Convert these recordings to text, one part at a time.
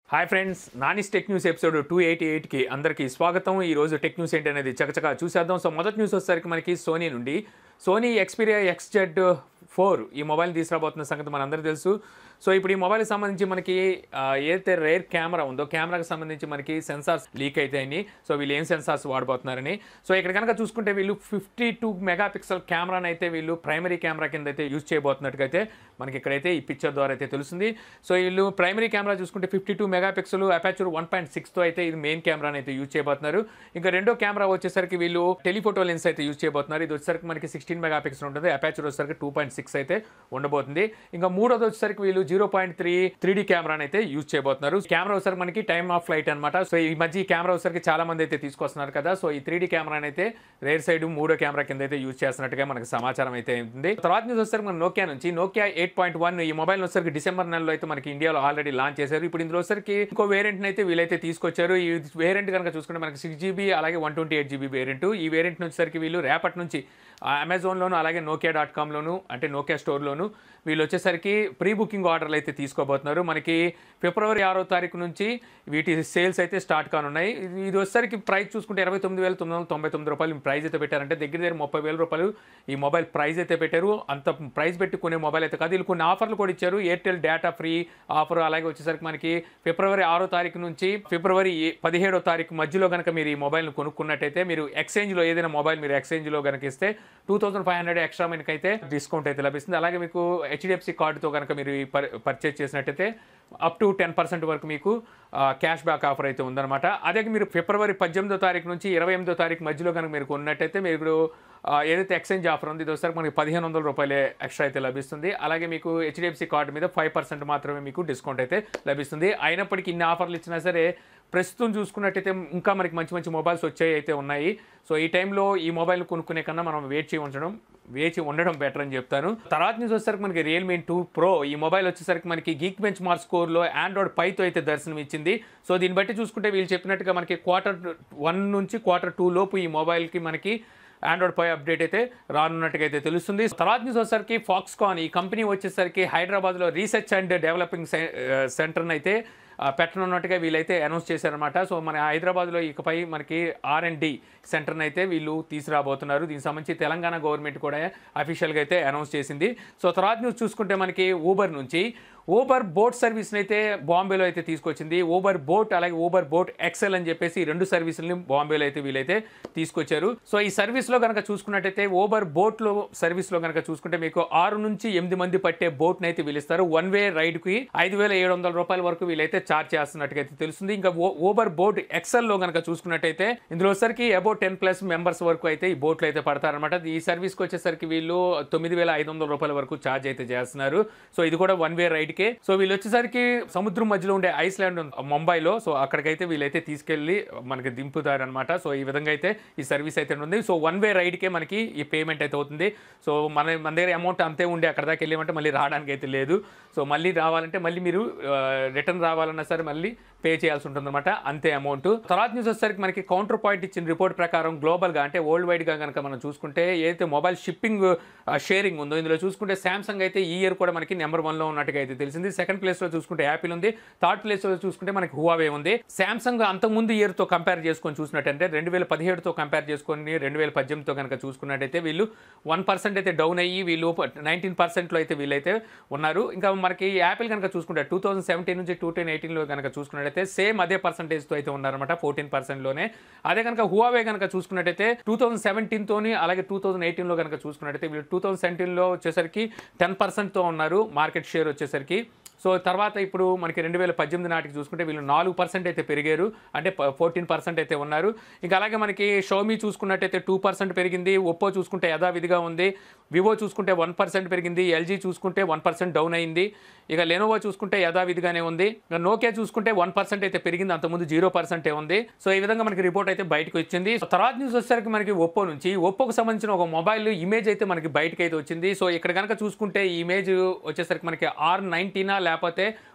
hi friends Nani's tech news episode two eighty ఎయిట్కి అందరికీ స్వాగతం ఈ రోజు టెక్ న్యూస్ ఏంటి అనేది చకచకా చూసేద్దాం సో మొదటి న్యూస్ వచ్చేసరికి మనకి సోనీ నుండి సోనీ ఎక్స్పీరియా ఎక్స్జెడ్ ఫోర్ ఈ మొబైల్ తీసుకురాబోతున్న సంగతి మనందరికీ తెలుసు సో ఇప్పుడు ఈ మొబైల్కి సంబంధించి మనకి ఆ, ఏదైతే రేర్ కెమెరా ఉందో కెమెరాకి సంబంధించి మనకి సెన్సార్స్ లీక్ అయితాయని సో వీళ్ళు ఏం సెన్సార్స్ వాడబోతున్నారని సో ఇక్కడ కనుక చూసుకుంటే వీళ్ళు ఫిఫ్టీ టూ మెగా పిక్సెల్ కెమెరాని అయితే వీళ్ళు ప్రైమరీ కెమెరా కింద అయితే యూజ్ చేయబోతున్నట్టుగా అయితే మనకి ఇక్కడైతే ఈ పిక్చర్ ద్వారా అయితే తెలుస్తుంది సో వీళ్ళు ప్రైమరీ కెమెరా చూసుకుంటే fifty two mega pixel aperture one point సిక్స్తో అయితే ఇది మెయిన్ కెమెరాని అయితే యూజ్ చేయబోతున్నారు ఇంకా రెండో కెమెరా వచ్చేసరికి వీళ్ళు టెలిఫోటో లెన్స్ అయితే యూజ్ చేయబోతున్నారు ఇది వచ్చేసరికి మనకి సిక్స్టీన్ మెగా పిక్సెల్ ఉంటుంది అపాచర్ వచ్చేసరికి టూ పాయింట్ సిక్స్ అయితే ఉండబోతుంది ఇంకా మూడోది వచ్చేసరికి వీళ్ళు zero point three three D కెమెరాని అయితే యూజ్ చేయబోతున్నారు కెమెరా వచ్చేసరికి మనకి టైమ్ ఆఫ్ ఫ్లైట్ అనమాట సో ఈ మధ్య ఈ కెమెరా వచ్చేసరికి చాలా మంది అయితే తీసుకొస్తున్నారు కదా సో ఈ త్రీ డీ కెమెరాని అయితే రేర్ సైడ్ మూడో కెమెరా కింద అయితే యూజ్ చేస్తున్నట్టుగా మనకి సమాచారం అయితే ఉంది తర్వాత న్యూస్ వచ్చేసరికి మన నోకియా నుంచి నోకియా ఎయిట్ పాయింట్ వన్ ఈ మొబైల్ వచ్చేసరికి డిసెంబర్ నెలలో అయితే మనకి ఇండియాలో ఆల్రెడీ లాంచ్ చేశారు ఇప్పుడు ఇందులో వచ్చేసరికి ఇంకో వేరియంట్ అయితే వీళ్ళైతే తీసుకొచ్చారు ఈ వేరియంట్ కనుక చూసుకుంటే మనకి సిక్స్ జీబీ అలాగే one twenty eight GB variant ఈ వేరియంట్ వచ్చేసరికి వీళ్ళు రేపటి నుంచి అమెజాన్లోను అలాగే నోకియా డాట్ కామ్లోను అంటే నోకియా స్టోర్లోను వీళ్ళు వచ్చేసరికి ప్రీ బుకింగ్ ఆర్డర్లు అయితే తీసుకోబోతున్నారు మనకి ఫిబ్రవరి ఆరో తారీఖు నుంచి వీటి సేల్స్ అయితే స్టార్ట్ కానున్నాయి ఇది- ఇది వచ్చేసరికి ప్రైస్ చూసుకుంటే ఇరవై తొమ్మిది వేల తొమ్మిది వందల తొంభై తొమ్మిది రూపాయలు ప్రైస్ అయితే పెట్టారంటే దగ్గర దగ్గర ముప్పై వేల రూపాయలు ఈ మొబైల్ ప్రైస్ అయితే పెట్టారు అంత ప్రైస్ పెట్టి కొనే మొబైల్ అయితే కాదు వీళ్ళు కొన్ని ఆఫర్లు కూడా ఇచ్చారు ఎయిర్టెల్ డేటా ఫ్రీ ఆఫర్ అలాగే వచ్చేసరికి మనకి ఫిబ్రవరి ఆరో తారీఖు నుంచి ఫిబ్రవరి ఏ- పదిహేడో తారీఖు మధ్యలో కనుక మీరు ఈ మొబైల్ని కొనుక్కున్నట్టయితే మీరు ఎక్స్చేంజ్లో ఏదైనా మొబైల్ మీరు ఎక్స్చేంజ్లో కనుక ఇస్తే two thousand five hundred extra మనకి అయితే డిస్కౌంట్ అయితే లభిస్తుంది అలాగే మీకు హెచ్డిఎఫ్సి కార్డుతో కనుక మీరు ఈ పర్ పర్చేజ్ చేసినట్టయితే అప్ టు టెన్ పర్సెంట్ వరకు మీకు క్యాష్ బ్యాక్ ఆఫర్ అయితే ఉందన్నమాట అదే మీరు ఫిబ్రవరి పద్దెనిమిదో తారీఖు నుంచి ఇరవై ఎనిమిదో తారీఖు మధ్యలో కనుక మీరు కొన్నట్టయితే మీరు ఆ, ఏదైతే ఎక్స్చేంజ్ ఆఫర్ ఉంది ఇది ఒకసారి మనకి పదిహేను వందల రూపాయలే ఎక్స్ట్రా అయితే లభిస్తుంది అలాగే మీకు హెచ్డిఎఫ్సి కార్డు మీద ఫైవ్ పర్సెంట్ మాత్రమే మీకు డిస్కౌంట్ అయితే లభిస్తుంది అయినప్పటికీ ఇన్ని ఆఫర్లు ఇచ్చినా సరే ప్రస్తుతం చూసుకున్నట్టయితే ఇంకా మనకి మంచి మంచి మొబైల్స్ వచ్చాయి అయితే ఉన్నాయి సో ఈ టైంలో ఈ మొబైల్ కొనుక్కునే కన్నా మనం వేచి చేయి ఉంచడం వేచి ఉండడం బెటర్ అని చెప్తాను తర్వాత న్యూస్ వచ్చేసరికి మనకి రియల్మీ టూ ప్రో ఈ మొబైల్ వచ్చేసరికి మనకి గీక్ బెంచ్ మార్క్ స్కోర్లో ఆండ్రాయిడ్ పైతో అయితే దర్శనం ఇచ్చింది సో దీన్ని బట్టి చూసుకుంటే వీళ్ళు చెప్పినట్టుగా మనకి క్వార్టర్ వన్ నుంచి క్వార్టర్ టూ లోపు ఈ మొబైల్కి మనకి ఆండ్రాయిడ్ పై అప్డేట్ అయితే రానున్నట్టుగా అయితే తెలుస్తుంది తర్వాత న్యూస్ వచ్చేసరికి ఫాక్స్కాన్ ఈ కంపెనీ వచ్చేసరికి హైదరాబాద్లో రీసెర్చ్ అండ్ డెవలపింగ్ సెంటర్ని అయితే ఆ, పెట్టనున్నట్టుగా వీళ్ళైతే అనౌన్స్ చేశారనమాట సో మన హైదరాబాద్లో ఇకపై మనకి ఆర్ అండ్ డి సెంటర్ని అయితే వీళ్ళు తీసుకురాబోతున్నారు దీనికి సంబంధించి తెలంగాణ గవర్నమెంట్ కూడా అఫీషియల్గా అయితే అనౌన్స్ చేసింది సో తర్వాత న్యూస్ చూసుకుంటే మనకి ఊబర్ నుంచి ఊబర్ బోట్ సర్వీస్ని అయితే బాంబేలో అయితే తీసుకొచ్చింది ఊబర్ బోట్ అలాగే ఊబర్ బోట్ ఎక్సెల్ అని చెప్పేసి ఈ రెండు సర్వీసులని బాంబేలో అయితే వీళ్ళైతే తీసుకొచ్చారు సో ఈ సర్వీస్లో కనుక చూసుకున్నట్టయితే ఊబర్ బోట్లో సర్వీస్లో కనుక చూసుకుంటే మీకు ఆరు నుంచి ఎనిమిది మంది పట్టే బోట్ని అయితే వీళ్ళిస్తారు వన్ వే రైడ్కి ఐదు వేల ఏడు వందల రూపాయల వరకు వీళ్ళైతే ఛార్జ్ చేస్తున్నట్టుగా అయితే తెలుస్తుంది ఇంకా ఊబర్ బోట్ ఎక్సెల్లో కనుక చూసుకున్నట్టయితే ఇందులో వచ్చరికి అబౌట్ టెన్ ప్లస్ మెంబర్స్ వరకు అయితే ఈ బోట్లు అయితే పడతారనమాట ఈ సర్వీస్కి వచ్చేసరికి వీళ్ళు తొమ్మిది వేల ఐదు వందల రూపాయల వరకు ఛార్జ్ అయితే చేస్తున్నారు సో ఇది కూడా వన్ వే రైడ్కే సో వీళ్ళు వచ్చేసరికి సముద్రం మధ్యలో ఉండే ఐస్లాండ్ ఉంది, ముంబైలో సో అక్కడికైతే వీళ్ళైతే తీసుకెళ్ళి మనకి దింపుతారు అనమాట సో ఈ విధంగా అయితే ఈ సర్వీస్ అయితే ఉంది సో వన్ వే రైడ్కే మనకి ఈ పేమెంట్ అయితే అవుతుంది సో మన మన దగ్గర అమౌంట్ అంతే ఉండే అక్కడ దాకా వెళ్ళామంటే మళ్ళీ రావడానికి అయితే లేదు సో మళ్ళీ రావాలంటే మళ్ళీ మీరు రిటర్న్ రావాలన్నా సరే మళ్ళీ పే చేయాల్సి ఉంటుందన్నమాట అంతే అమౌంట్ తర్వాత న్యూస్ వచ్చేసరికి మనకి కౌంటర్ పాయింట్ ఇచ్చిన రిపోర్ట్ ప్రకారం గ్లోబల్గా అంటే వరల్డ్ వైడ్గా కనుక మనం చూసుకుంటే ఏదైతే మొబైల్ షిప్పింగ్ షేరింగ్ ఉందో ఇందులో చూసుకుంటే శాంసంగ్ అయితే ఈ ఇయర్ కూడా మనకి నెంబర్ వన్లో ఉన్నట్టుగా అయితే తెలిసింది సెకండ్ ప్లేస్లో చూసుకుంటే యాపిల్ ఉంది థర్డ్ ప్లేస్లో చూసుకుంటే మనకి హువావే ఉంది శాంసంగ్ అంతకుముందు ఇయర్తో కంపేర్ చేసుకొని చూసినట్టంటే రెండు వేల పదిహేడుతో కంపేర్ చేసుకొని రెండు వేల పద్దెనిమిదితో కనుక చూసుకున్నట్టయితే వీళ్ళు వన్ పర్సెంట్ అయితే డౌన్ అయ్యి వీళ్ళు నైన్టీన్ పర్సెంట్లో అయితే వీళ్ళైతే ఉన్నారు ఇంకా మనకి యాపిల్ కనుక చూసుకుంటే టూ థౌసండ్ సెవెంటీన్ నుంచి టూ టెన్ ఎయిటీన్లో కనుక చూసుకున్నట్టయితే సేమ్ అదే పర్సెంటేజ్తో అయితే ఉన్నారన్నమాట ఫోర్టీన్ పర్సెంట్లోనే అదే కనుక హువావే కనుక చూసుకున్నట్టయితే టూ థౌసండ్ సెవెంటీన్తోని అలాగే టూ థౌసండ్ ఎయిటీన్లో కనుక చూసుకున్నట్టయితే వీళ్ళు టూ థౌసండ్ సెవెంటీన్లో వచ్చేసరికి టెన్ పర్సెంట్తో ఉన్నారు మార్కెట్ షేర్ వచ్చేసరికి సో తర్వాత ఇప్పుడు మనకి రెండు వేల పద్దెనిమిది నాటికి చూసుకుంటే వీళ్ళు నాలుగు పర్సెంట్ అయితే పెరిగారు అంటే ఫోర్టీన్ పర్సెంట్ అయితే ఉన్నారు ఇంకా అలాగే మనకి షోమీ చూసుకున్నట్టయితే టూ పర్సెంట్ పెరిగింది ఒప్పో చూసుకుంటే యథావిధిగా ఉంది వివో చూసుకుంటే వన్ పర్సెంట్ పెరిగింది ఎల్జీ చూసుకుంటే వన్ పర్సెంట్ డౌన్ అయింది ఇక లెనోవో చూసుకుంటే యథావిధిగానే ఉంది ఇక నోకియా చూసుకుంటే వన్ పర్సెంట్ అయితే పెరిగింది అంతకుముందు జీరో పర్సెంటే ఉంది సో ఈ విధంగా మనకి రిపోర్ట్ అయితే బయటకు వచ్చింది సో తర్వాత న్యూస్ వచ్చేసరికి మనకి ఒప్పో నుంచి ఒప్పోకు సంబంధించిన ఒక మొబైల్ ఇమేజ్ అయితే మనకి బయటకు అయితే వచ్చింది సో ఇక్కడ కనుక చూసుకుంటే ఈ ఇమేజ్ వచ్చేసరికి మనకి ఆర్ నైన్టీనా లేకపోతే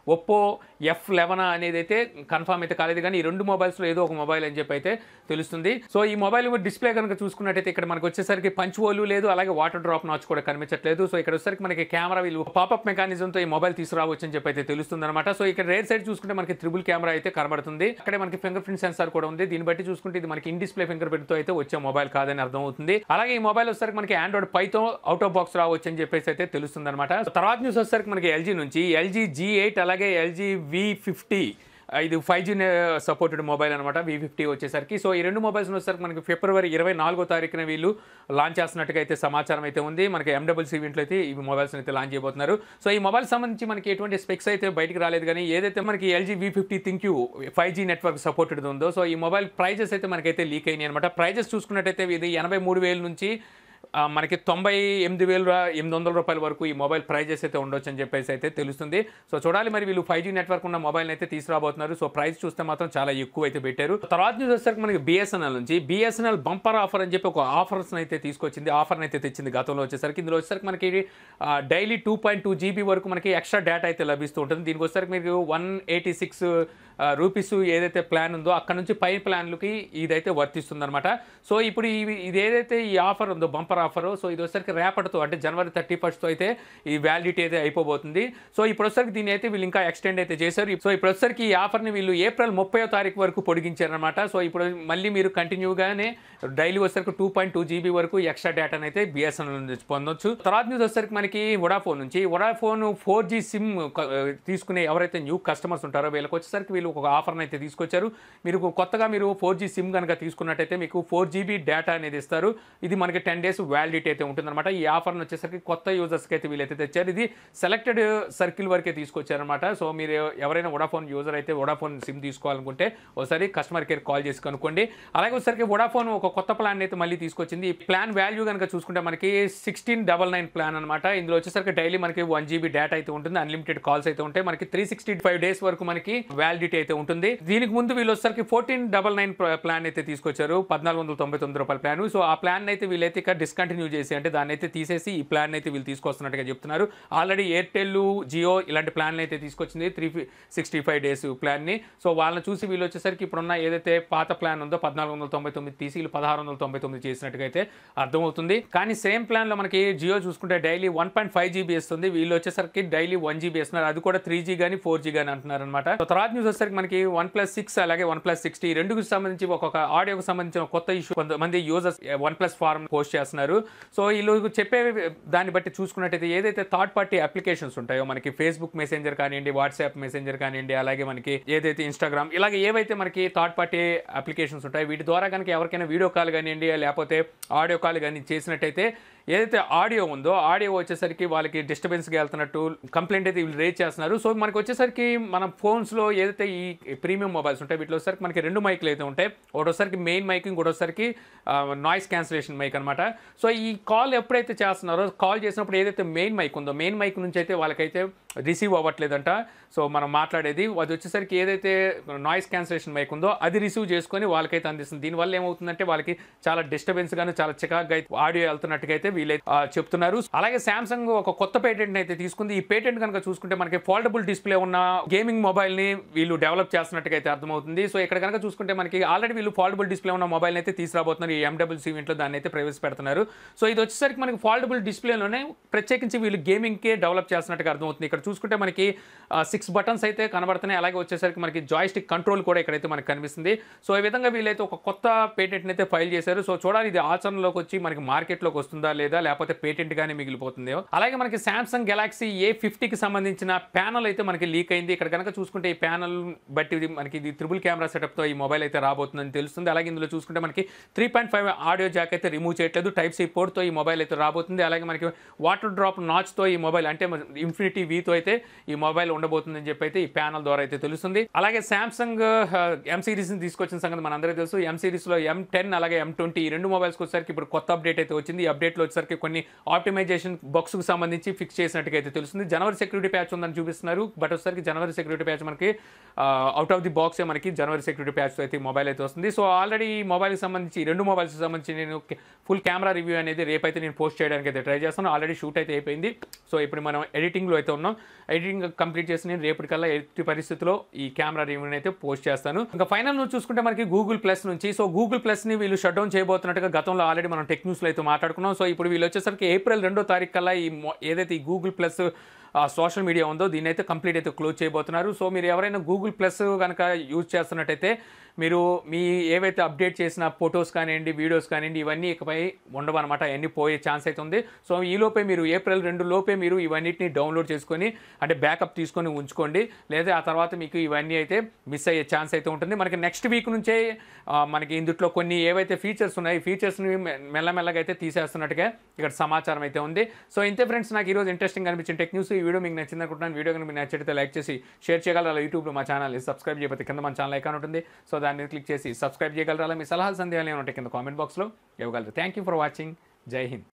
ఒప్పో ఎఫ్ లెవెన్ అనేది అయితే కన్ఫామ్ అయితే కాలేదు కానీ ఈ రెండు మొబైల్స్లో ఏదో ఒక మొబైల్ అని చెప్పి అయితే తెలుస్తుంది సో ఈ మొబైల్ డిస్ప్లే కనుక చూసుకున్నట్టయితే ఇక్కడ మనకు వచ్చేసరికి పంచ్ హోల్ లేదు అలాగే వాటర్ డ్రాప్ నాచ్ కూడా కనిపించట్లేదు సో ఇక్కడ వచ్చేసరికి మనకి కెమెరా వీళ్ళు పాపప్ మెకానిజంతో ఈ మొబైల్ తీసుకురావచ్చు అని చెప్పి అయితే తెలుస్తుంది అనమాట సో ఇక్కడ రేర్ సైడ్ చూసుకుంటే మనకి త్రిబుల్ కెమెరా అయితే కనబడుతుంది అక్కడే మనకి ఫింగర్ ప్రింట్ సెన్సార్ కూడా ఉంది దీన్ని బట్టి చూసుకుంటే ఇది మనకి ఇన్ డిస్ప్లే ఫింగర్ ప్రింట్ తో అయితే వచ్చే మొబైల్ కాదని అర్థం అవుతుంది అలాగే ఈ మొబైల్ వచ్చేసరికి మనకి ఆండ్రాయిడ్ పైతో అవుట్ ఆఫ్ బాక్స్ రావచ్చు అని చెప్పేసి అయితే తెలుస్తుంది అనమాట తర్వాత న్యూస్ వచ్చేసరికి మనకి ఎల్జీ నుంచి ఎల్జీ జీ ఎయిట్ అలాగే ఎల్జీ వి ఫిఫ్టీ ఇది ఫైవ్ జీ సపోర్టెడ్ మొబైల్ అనమాట వి ఫిఫ్టీ వచ్చేసరికి సో ఈ రెండు మొబైల్స్ వచ్చేసరికి మనకి ఫిబ్రవరి ఇరవై నాలుగో తారీఖున వీళ్ళు లాంచ్ చేస్తున్నట్టుగా అయితే సమాచారం అయితే ఉంది మనకి ఎండబుల్సీ ఈవెంట్లో అయితే ఈ మొబైల్స్ అయితే లాంచ్ చేయబోతున్నారు సో ఈ మొబైల్ సంబంధించి మనకి ఎటువంటి స్పెక్స్ అయితే బయటికి రాలేదు కానీ ఏదైతే మనకి LG V fifty ThinQ five G network supported ఉందో సో ఈ మొబైల్ ప్రైజెస్ అయితే మనకైతే లీక్ అయినాయి అనమాట ప్రైజెస్ చూసుకున్నట్టయితే ఇది ఎనభై మూడు వేల నుంచి ఆ, మనకి తొంభై ఎనిమిది వేలు రా- ఎనిమిది వందల రూపాయల వరకు ఈ మొబైల్ ప్రైజెస్ అయితే ఉండొచ్చు అని చెప్పేసి అయితే తెలుస్తుంది సో చూడాలి మరి వీళ్ళు ఫైవ్ జీ నెట్వర్క్ ఉన్న మొబైల్ అయితే తీసుకురాబోతున్నారు సో ప్రైస్ చూస్తే మాత్రం చాలా ఎక్కువ అయితే పెట్టారు తర్వాత న్యూస్ వచ్చేసరికి మనకి బిఎస్ఎన్ఎల్ నుంచి బిఎస్ఎన్ఎల్ బంపర్ ఆఫర్ అని చెప్పి ఒక ఆఫర్స్ అయితే తీసుకొచ్చింది ఆఫర్ అయితే తెచ్చింది గతంలో వచ్చేసరికి ఇందులో వచ్చేసరికి మనకి daily two point two GB వరకు మనకి ఎక్స్ట్రా డేటా అయితే లభిస్తూ ఉంటుంది దీనికి వచ్చేసరికి మీకు వన్ ఎయిటీ సిక్స్ రూపీస్ ఏదైతే ప్లాన్ ఉందో అక్కడ నుంచి పై ప్లాన్లకి ఇదైతే వర్తిస్తుంది అనమాట సో ఇప్పుడు ఇవి ఇది ఏదైతే ఈ ఆఫర్ ఉందో బంపర్ ఆఫర్ సో ఇది వచ్చేసరికి రేపటితో అంటే జనవరి థర్టీ ఫస్ట్తో అయితే ఈ వ్యాలిడిటీ అయితే అయిపోబోతుంది సో ఇప్పుడు వచ్చేసరికి దీన్ని అయితే వీళ్ళు ఇంకా ఎక్స్టెండ్ అయితే చేశారు సో ఇప్పుడు వచ్చేసరికి ఈ ఆఫర్ని వీళ్ళు ఏప్రిల్ ముప్పై తారీఖు వరకు పొడిగించారనమాట సో ఇప్పుడు మళ్ళీ మీరు కంటిన్యూగానే డైలీ వచ్చేసరికి టూ పాయింట్ టూ జీబీ వరకు ఎక్స్ట్రా డేటాను అయితే బిఎస్ఎన్ఎల్ నుంచి పొందొచ్చు తర్వాత న్యూస్ వచ్చేసరికి మనకి వడాఫోన్ నుంచి వడాఫోన్ ఫోర్ జీ సిమ్ తీసుకునే ఎవరైతే న్యూ కస్టమర్స్ ఉంటారో వీళ్ళకి వచ్చేసరికి వీళ్ళు ఒక ఆఫర్ని అయితే తీసుకొచ్చారు మీరు కొత్తగా మీరు ఫోర్ జీ సిమ్ కనుక తీసుకున్నట్టయితే మీకు ఫోర్ జీబీ డేటా అనేది ఇస్తారు ఇది మనకి టెన్ డేస్ వ్యాలిడిటీ అయితే ఉంటుందన్నమాట ఈ ఆఫర్ని వచ్చేసరికి కొత్త యూజర్స్కి అయితే వీళ్ళైతే తెచ్చారు ఇది సెలెక్టెడ్ సర్కిల్ వరకే తీసుకొచ్చారనమాట సో మీరు ఎవరైనా వడాఫోన్ యూజర్ అయితే వడాఫోన్ సిమ్ తీసుకోవాలనుకుంటే ఒకసారి కస్టమర్ కేర్ కాల్ చేసి కనుక్కోండి అలాగే వచ్చేసరికి వడాఫోన్ ఒక కొత్త ప్లాన్ అయితే మళ్ళీ తీసుకొచ్చింది ఈ ప్లాన్ వాల్యూ కనుక చూసుకుంటే మనకి సిక్స్టీన్ డబల్ నైన్ ప్లాన్ అనమాట ఇందులో వచ్చేసరికి డైలీ మనకి వన్ జీబీ డేటా అయితే ఉంటుంది అన్లిమిటెడ్ కాల్స్ అయితే ఉంటాయి మనకి త్రీ సిక్స్టీ ఫైవ్ డేస్ వరకు మనకి వ్యాలిడిటీ అయితే ఉంటుంది దీనికి ముందు వీళ్ళు వచ్చేసరికి ఫోర్టీన్ డబల్ నైన్ ప్లాన్ అయితే తీసుకొచ్చారు పద్నాలుగు వందల తొంభై తొమ్మిది రూపాయల ప్లాన్ సో ఆ ప్లాన్ అయితే వీళ్ళైతే ఇక డిస్కంటిన్యూ చేసి అంటే దాన్ని అయితే తీసేసి ఈ ప్లాన్ అయితే వీళ్ళు తీసుకొస్తున్నట్టుగా చెప్తున్నారు ఆల్రెడీ ఎయిర్టెల్ జియో ఇలాంటి ప్లాన్లు అయితే తీసుకొచ్చింది త్రీ సిక్స్టీ ఫైవ్ డేస్ ప్లాన్ని సో వాళ్ళని చూసి వీళ్ళు వచ్చేసరికి ఇప్పుడున్న ఏదైతే పాత ప్లాన్ ఉందో పద్నాలుగు వందల తొంభై తొమ్మిది తీసి వీళ్ళు పదహారు వందల తొంభై తొమ్మిది చేసినట్టుగా అయితే అర్థమవుతుంది కానీ సేమ్ ప్లాన్లో మనకి జియో చూసుకుంటే daily one point five GB ఇస్తుంది వీళ్ళు వచ్చేసరికి డైలీ వన్ జీబీ ఇస్తున్నారు అది కూడా త్రీ జీ కానీ ఫోర్ జీ కానీ అంటున్నారు అనమాట తర్వాత న్యూస్ వచ్చేసరికి మనకి వన్ ప్లస్ సిక్స్ అలాగే వన్ ప్లస్ సిక్స్టీ రెండుకు సంబంధించి ఒక్కొక్క ఆడియోకి సంబంధించిన కొత్త ఇష్యూ కొంతమంది users one plus forum post చేస్తున్నారు సో వీళ్ళు చెప్పే దాన్ని బట్టి చూసుకున్నట్టయితే ఏదైతే థర్డ్ పార్టీ అప్లికేషన్స్ ఉంటాయో మనకి ఫేస్బుక్ మెసెంజర్ కానివ్వండి వాట్సాప్ మెసెంజర్ కానివ్వండి అలాగే మనకి ఏదైతే ఇన్స్టాగ్రామ్ ఇలాగే ఏవైతే మనకి థర్డ్ పార్టీ అప్లికేషన్స్ ఉంటాయో వీటి ద్వారా కనుక ఎవరికైనా వీడియో కాల్ కానివ్వండి లేకపోతే ఆడియో కాల్ కానీ చేసినట్టయితే ఏదైతే ఆడియో ఉందో ఆడియో వచ్చేసరికి వాళ్ళకి డిస్టర్బెన్స్గా వెళ్తున్నట్టు కంప్లైంట్ అయితే వీళ్ళు రేజ్ చేస్తున్నారు సో మనకి వచ్చేసరికి మన ఫోన్స్లో ఏదైతే ఈ ప్రీమియం మొబైల్స్ ఉంటాయి వీటిలో వచ్చేసరికి మనకి రెండు మైక్లు అయితే ఉంటాయి ఒకటోసరికి మెయిన్ మైక్ ఇంకోటోసరికి నాయిస్ క్యాన్సిలేషన్ మైక్ అనమాట సో ఈ కాల్ ఎప్పుడైతే చేస్తున్నారో కాల్ చేసినప్పుడు ఏదైతే మెయిన్ మైక్ ఉందో మెయిన్ మైక్ నుంచి అయితే వాళ్ళకైతే రిసీవ్ అవ్వట్లేదంట సో మనం మాట్లాడేది అది వచ్చేసరికి ఏదైతే నాయిస్ క్యాన్సిలేషన్ మైక్ ఉందో అది రిసీవ్ చేసుకొని వాళ్ళకైతే అందిస్తుంది దీనివల్ల ఏమవుతుందంటే వాళ్ళకి చాలా డిస్టర్బెన్స్ గాను చాలా చికాగ్గా అయితే ఆడియో వెళ్తున్నట్టుగా అయితే వీళ్ళైతే ఆ, చెప్తున్నారు అలాగే శాంసంగ్ ఒక కొత్త పేటెంట్ అయితే తీసుకుంది ఈ పేటెంట్ కనుక చూసుకుంటే మనకి ఫోల్డబుల్ డిస్ప్లే ఉన్న గేమింగ్ మొబైల్ ని వీళ్ళు డెవలప్ చేస్తున్నట్టుగా అయితే అర్థమవుతుంది సో ఇక్కడ కనుక చూసుకుంటే మనకి ఆల్రెడీ వీళ్ళు ఫోల్డబుల్ డిస్ప్లే ఉన్న మొబైల్ అయితే తీసుకురాబోతున్నారు ఈ ఎండబ్ల్యూసీ ఇంట్లో దాన్ని అయితే ప్రవేశపెడుతున్నారు సో ఇది వచ్చేసరికి మనకి ఫోల్డబుల్ డిస్ప్లేలోనే ప్రత్యేకించి వీళ్ళు గేమింగ్కే డెవలప్ చేస్తున్నట్టుగా అర్థమవుతుంది ఇక్కడ చూసుకుంటే మనకి సిక్స్ బటన్స్ అయితే కనబడుతున్నాయి అలాగే వచ్చేసరికి మనకి జాయిస్టిక్ కంట్రోల్ కూడా ఇక్కడైతే మనకి కనిపిస్తుంది సో ఈ విధంగా వీళ్ళైతే ఒక కొత్త పేటెంట్ అయితే ఫైల్ చేశారు సో చూడాలి ఇది ఆచరణలోకి వచ్చి మనకి మార్కెట్లోకి వస్తుందా లేదా లేకపోతే పేటెంట్ గానే మిగిలిపోతుందో అలాగే మనకి సామ్సంగ్ గెలాక్సీ ఏ ఫిఫ్టీకి సంబంధించిన ప్యానల్ అయితే మనకి లీక్ అయింది ఇక్కడ కనుక చూసుకుంటే ఈ ప్యానల్ బట్టి ఇది మనకి ఇది త్రిబుల్ కెమెరా సెటప్తో ఈ మొబైల్ అయితే రాబోతుందని తెలుస్తుంది అలాగే ఇందులో చూసుకుంటే మనకి three point five audio jack అయితే రిమూవ్ చేయట్లేదు టైప్ సి పోర్ట్తో ఈ మొబైల్ అయితే రాబోతుంది అలాగే మనకి వాటర్ డ్రాప్ నాచ్తో ఈ మొబైల్ అంటే ఇన్ఫినిటీ వీతో అయితే ఈ మొబైల్ ఉండబోతుందని చెప్పి అయితే ఈ ప్యానల్ ద్వారా అయితే తెలుస్తుంది అలాగే సామ్సంగ్ ఎం సిరీస్ తీసుకొచ్చిన సంగతి మనందరికీ తెలుసు ఎం సిరీస్లో ఎం టెన్ అలాగే ఎం ట్వంటీ ఈ రెండు మొబైల్స్కి వచ్చేసరికి ఇప్పుడు కొత్త అప్డేట్ అయితే వచ్చింది ఈ అప్డేట్లో వచ్చేసరికి వచ్చేసరికి కొన్ని ఆప్టిమైజేషన్ బగ్స్కు సంబంధించి ఫిక్స్ చేసినట్టుగా అయితే తెలుస్తుంది జనవరి సెక్యూరిటీ ప్యాచ్ ఉందని చూపిస్తున్నారు బట్ వచ్చేసరికి జనవరి సెక్యూరిటీ ప్యాచ్ మనకి అవుట్ ఆఫ్ ది బాక్సే మనకి జనవరి సెక్యూరిటీ ప్యాచ్ అయితే మొబైల్ అయితే వస్తుంది సో ఆల్రెడీ ఈ మొబైల్కి సంబంధించి ఈ రెండు మొబైల్స్కి సంబంధించి నేను ఫుల్ కెమెరా రివ్యూ అనేది రేపైతే నేను పోస్ట్ చేయడానికి అయితే ట్రై చేస్తాను ఆల్రెడీ షూట్ అయితే అయిపోయింది సో ఇప్పుడు మనం ఎడిటింగ్లో అయితే ఉన్నాం ఎడిటింగ్ కంప్లీట్ చేసి నేను రేపటికల్లా ఎట్టి పరిస్థితిలో ఈ కెమెరా రివ్యూని అయితే పోస్ట్ చేస్తాను ఇంకా ఫైనల్ నుంచి చూసుకుంటే మనకి గూగుల్ ప్లస్ నుంచి సో గూగుల్ ప్లస్ని వీళ్ళు షట్ డౌన్ చేయబోతున్నట్టుగా గతంలో ఆల్రెడీ మనం టెక్ న్యూస్లో అయితే మాట్లాడుకున్నాం సో ఇప్పుడు వీళ్ళు వచ్చేసరికి ఏప్రిల్ రెండో తారీఖు కల్లా ఈ మొ- ఏదైతే ఈ గూగుల్ ప్లస్ సోషల్ మీడియా ఉందో దీన్ని అయితే కంప్లీట్ అయితే క్లోజ్ చేయబోతున్నారు సో మీరు ఎవరైనా గూగుల్ ప్లస్ కనుక యూజ్ చేస్తున్నట్టయితే మీరు మీ ఏవైతే అప్డేట్ చేసిన ఫొటోస్ కానివ్వండి వీడియోస్ కానివ్వండి ఇవన్నీ ఇకపై ఉండవన్నమాట అవన్నీ పోయే ఛాన్స్ అయితే ఉంది సో ఈ లోపే మీరు ఏప్రిల్ రెండు లోపే మీరు ఇవన్నిటిని డౌన్లోడ్ చేసుకొని అంటే బ్యాకప్ తీసుకొని ఉంచుకోండి లేదా ఆ తర్వాత మీకు ఇవన్నీ అయితే మిస్ అయ్యే ఛాన్స్ అయితే ఉంటుంది మనకి నెక్స్ట్ వీక్ నుంచే ఆ, మనకి ఇందులో కొన్ని ఏవైతే ఫీచర్స్ ఉన్నాయి ఫీచర్స్ని మెల్లమెల్లగా అయితే తీసేస్తున్నట్టుగా ఇక్కడ సమాచారం అయితే ఉంది సో ఇంతే ఫ్రెండ్స్ నాకు ఈరోజు ఇంట్రెస్టింగ్ అనిపించిన టెక్ న్యూస్ ఈ వీడియో మీకు నచ్చింది అనుకుంటున్నాను వీడియో కనుక మీకు నచ్చితే లైక్ చేసి షేర్ చేయగలరు అలా యూట్యూబ్లో మా ఛానల్ సబ్స్క్రైబ్ చేయకపోతే కింద మన ఛానల్ ఐకాన్ ఉంటుంది సో దాన్ని క్లిక్ చేసి సబ్స్క్రైబ్ చేయగలరు అలా మీ సలహాలు సందేహాలు ఏమైనా ఉంటే కింద కామెంట్ బాక్స్లో ఇవ్వగలరు థ్యాంక్ యూ ఫర్ వాచింగ్ జై హింద్